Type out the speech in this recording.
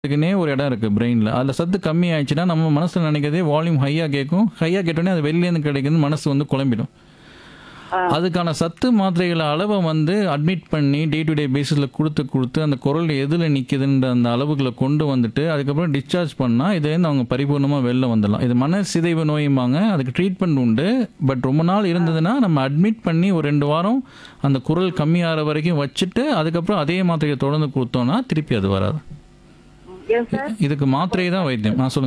அதுக்குன்னே ஒரு இடம் இருக்குது பிரெயினில் அதில் சத்து கம்மி ஆயிடுச்சுன்னா நம்ம மனசில் நினைக்கிறதே வால்யூம் ஹையாக கேட்கும் ஹையாக கேட்டோடனே அது வெளிலேருந்து கிடைக்குது மனசு வந்து குழம்பிடும் அதுக்கான சத்து மாத்திரைகளை அளவை வந்து அட்மிட் பண்ணி டே டு டே பேசிஸில் கொடுத்து கொடுத்து அந்த குரல் எதில் நிற்கிதுன்ற அந்த அளவுகளை கொண்டு வந்துட்டு அதுக்கப்புறம் டிஸ்சார்ஜ் பண்ணால் இதுலேருந்து அவங்க பரிபூர்ணமாக வெளில வந்துடலாம் இது மன சிதைவு நோயும்பாங்க அதுக்கு ட்ரீட்மெண்ட் உண்டு பட் ரொம்ப நாள் இருந்ததுன்னா நம்ம அட்மிட் பண்ணி ஒரு ரெண்டு வாரம் அந்த குரல் கம்மியாகிற வரைக்கும் வச்சுட்டு அதுக்கப்புறம் அதே மாத்திரையை தொடர்ந்து கொடுத்தோம்னா திருப்பி அது வராது ஏன் சார் இதுக்கு மாத்திரை தான் வைத்தியம் நான் சொல்லுங்க